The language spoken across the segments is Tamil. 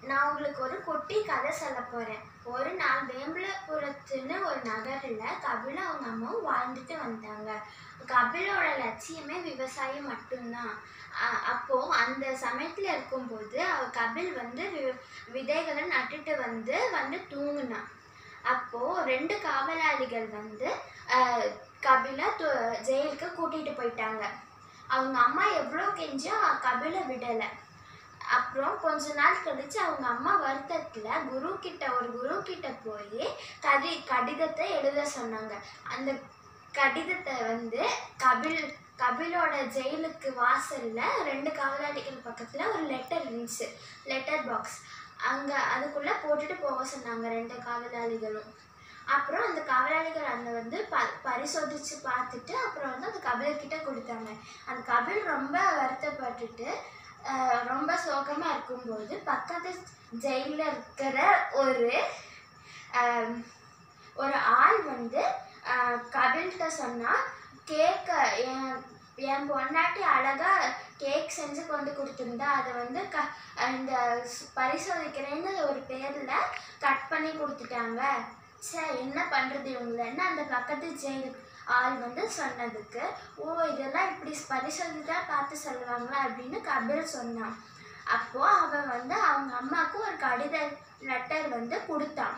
நான் உங்களுக்கு ஒரு குட்டி கதை சொல்ல போறேன் ஒரு நாள் வேம்பலபுரத்துன்னு ஒரு நகரில் கபில அவங்க அம்மாவும் வாழ்ந்துட்டு வந்தாங்க கபிலோட லட்சியமே விவசாயம் மட்டும்தான் அ- அப்போ அந்த சமயத்துல இருக்கும்போது அவ கபில் வந்து வி- விதைகளை நட்டுட்டு வந்து வந்து தூங்குனான் அப்போ ரெண்டு காவலாளிகள் வந்து அஹ், கபிலை து- ஜெயிலுக்கு கூட்டிட்டு போயிட்டாங்க அவங்க அம்மா எவ்வளோ கெஞ்சும் கபிலை விடலை அப்புறம் கொஞ்ச நாள் கழிச்சு அவங்க அம்மா வருத்தத்துல குரு கிட்ட ஒரு குரு கிட்ட போய் கதி கடிதத்தை எழுத சொன்னாங்க அந்த கடிதத்தை வந்து கபில் கபிலோட ஜெயிலுக்கு வாசல்ல ரெண்டு காவலாளிகள் பக்கத்துல ஒரு லெட்டர் இருந்துச்சு லெட்டர் பாக்ஸ் அங்க அதுக்குள்ள போட்டுட்டு போக சொன்னாங்க ரெண்டு காவலாளிகளும் அப்புறம் அந்த காவலாளிகள் அந்த வந்து ப பரிசோதிச்சு பார்த்துட்டு அப்புறம் வந்து அந்த கபில் கிட்ட கொடுத்தாங்க அந்த கபில் ரொம்ப வருத்தப்பட்டுட்டு ஆஹ், ரொம்ப சோகமா இருக்கும்போது பக்கத்து ஜெயிலில் இருக்கிற ஒரு ஆம், ஒரு ஆள் வந்து ஆஹ், கபில்கிட்ட சொன்னா கேக்க என் என் பொண்டாட்டி அழகா கேக் செஞ்சு கொண்டு கொடுத்துருந்தா அதை வந்து க இந்த ஸ்- பரிசோதிக்கிறேன்னு ஒரு பேர்ல கட் பண்ணி கொடுத்துட்டாங்க சே என்ன பண்றது இவங்களன்னு அந்த பக்கத்து ஜெயில் ஆள் வந்து சொன்னதுக்கு ஓ இதெல்லாம் இப்படி பரிசோதித்தா பார்த்து சொல்லுவாங்களா அப்படின்னு கபில் சொன்னான் அப்போ அவன் வந்து அவங்க அம்மாவுக்கு ஒரு கடித லெட்டர் வந்து கொடுத்தான்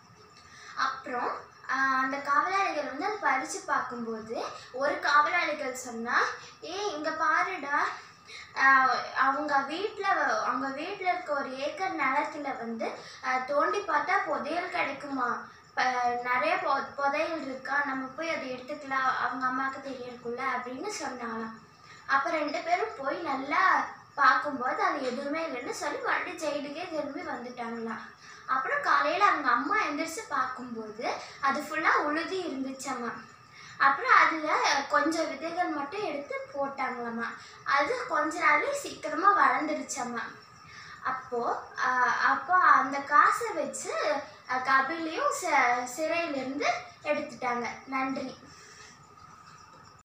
அப்புறம் ஆஹ், அந்த காவலாளிகள் வந்து அதை படித்து பார்க்கும்போது ஒரு காவலாளிகள் சொன்னா ஏ இங்க பாருடா ஆஹ், அவங்க வீட்டில் அவங்க வீட்டில் இருக்க ஒரு ஏக்கர் நிலத்துல வந்து ஆஹ், தோண்டி பார்த்தா புதையல் கிடைக்குமா ப- நிறைய பொ புதையல் இருக்கா நம்ம போய் அதை எடுத்துக்கலாம் அவங்க அம்மாவுக்கு தெரியறக்குள்ள அப்படின்னு சொன்னாங்களாம் அப்போ ரெண்டு பேரும் போய் நல்லா பார்க்கும்போது அது எதுவுமே இல்லைன்னு சொல்லி மறுபடியும் ஜெயிலுக்கே திரும்பி வந்துட்டாங்களாம் அப்புறம் காலையில் அவங்க அம்மா எந்திரிச்சு பார்க்கும்போது அது ஃபுல்லாக உழுதி இருந்துச்சாம்மா அப்புறம் அதில் கொஞ்சம் விதைகள் மட்டும் எடுத்து போட்டாங்களாம்மா அது கொஞ்ச நாள்லயே சீக்கிரமாக வளர்ந்துருச்சாம்மா அப்போ ஆஹ், அப்போ அந்த காசை வச்சு அஹ், கபிலையும் ச சிறையிலேருந்து எடுத்துட்டாங்க நன்றி